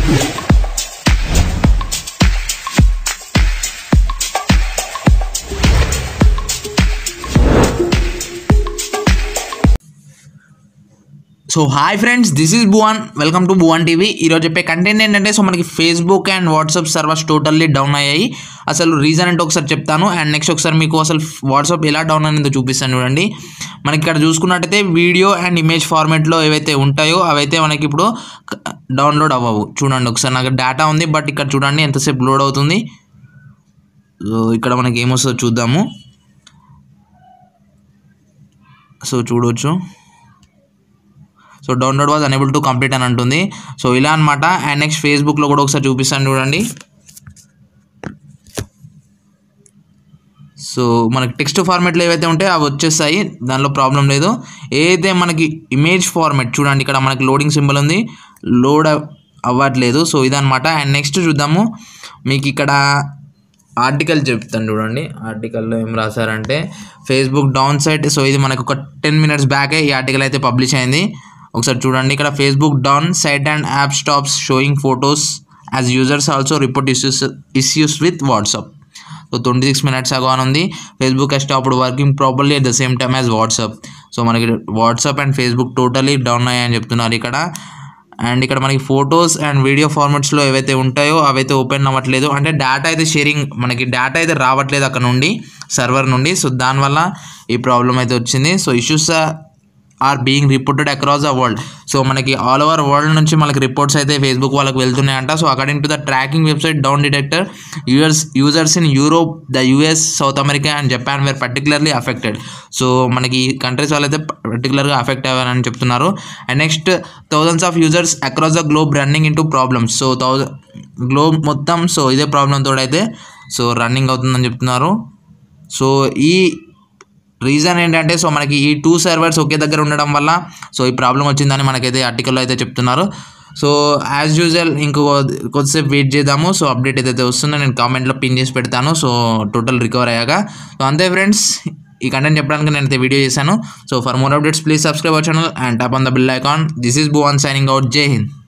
so hi friends this is Bhuvan welcome to Bhuvan TV ఈరోజు చెప్పే content ఏంటంటే సో మనకి Facebook and WhatsApp servers totally down అయ్యాయి అసలు రీజన్ అంటే ఒకసారి చెప్తాను అండ్ నెక్స్ట్ ఒకసారి మీకు అసలు వాట్సాప్ ఎలా డౌన్ అయిందో చూపిస్తాను చూడండి మనకి ఇక్కడ చూసుకున్నట్టయితే వీడియో అండ్ ఇమేజ్ ఫార్మేట్లో ఏవైతే ఉంటాయో అవైతే మనకి ఇప్పుడు డౌన్లోడ్ అవ్వవు చూడండి ఒకసారి నాకు డేటా ఉంది బట్ ఇక్కడ చూడండి ఎంతసేపు లోడ్ అవుతుంది సో ఇక్కడ మనకి ఏమొస్తుందో చూద్దాము సో చూడవచ్చు so download was unable to complete అని అంటుంది సో ఇలా అనమాట అండ్ నెక్స్ట్ ఫేస్బుక్లో కూడా ఒకసారి చూపిస్తాను చూడండి సో మనకి టెక్స్ట్ ఫార్మేట్లో ఏవైతే ఉంటాయో అవి వచ్చేస్తాయి దానిలో ప్రాబ్లం లేదు ఏదైతే మనకి ఇమేజ్ ఫార్మేట్ చూడండి ఇక్కడ మనకి లోడింగ్ సింబల్ ఉంది లోడ్ అవ్వట్లేదు సో ఇదనమాట అండ్ నెక్స్ట్ చూద్దాము మీకు ఇక్కడ ఆర్టికల్ చెప్తాను చూడండి ఆర్టికల్లో ఏం రాశారంటే ఫేస్బుక్ డౌన్ సైడ్ సో ఇది మనకు ఒక టెన్ మినిట్స్ బ్యాకే ఈ ఆర్టికల్ అయితే పబ్లిష్ అయింది ఒకసారి చూడండి ఇక్కడ Facebook down site and app stops showing photos as users also report issues issues with WhatsApp so twenty six minutes ago అని ఉంది Facebook has stopped working properly at the same time as WhatsApp so మనకి WhatsApp and Facebook totally down అయ్యాయని చెప్తున్నారు ఇక్కడ and ఇక్కడ మనకి photos and video ఫార్మాట్స్లో ఏవైతే ఉంటాయో అవైతే ఓపెన్ అవ్వట్లేదు అంటే డేటా అయితే షేరింగ్ మనకి డేటా అయితే రావట్లేదు అక్కడ నుండి సర్వర్ నుండి సో దానివల్ల ఈ ప్రాబ్లం అయితే వచ్చింది so issues are being reported across the world so మనకి ఆల్ ఓవర్ వరల్డ్ నుంచి మనకి రిపోర్ట్స్ అయితే ఫేస్బుక్ వాళ్ళకి వెళ్తున్నాయంట so according to the tracking website down detector US users in Europe the US South America and Japan were particularly affected so మనకి ఈ countries వాళ్ళైతే పర్టికులర్గా అఫెక్ట్ అవ్వారని చెప్తున్నారు and next thousands of users across the globe running into problems so thousand globe మొత్తం so ఇదే ప్రాబ్లంతో అయితే సో రన్నింగ్ అవుతుందని చెప్తున్నారు సో ఈ రీజన్ ఏంటంటే సో మనకి ఈ టూ సర్వర్స్ ఒకే దగ్గర ఉండడం వల్ల సో ఈ ప్రాబ్లం వచ్చిందని మనకైతే ఆర్టికల్లో అయితే చెప్తున్నారు సో యాజ్ యూజువల్ ఇంకో కొద్దిసేపు వెయిట్ చేద్దాము సో అప్డేట్ ఏదైతే వస్తుందో నేను కామెంట్లో పిన్ చేసి పెడతాను సో టోటల్ రికవర్ అయ్యాక సో అంతే ఫ్రెండ్స్ ఈ కంటెంట్ చెప్పడానికి నేను అయితే వీడియో చేశాను so for more updates please subscribe our channel and tap on the bell icon this is Bhuvan signing out Jai Hind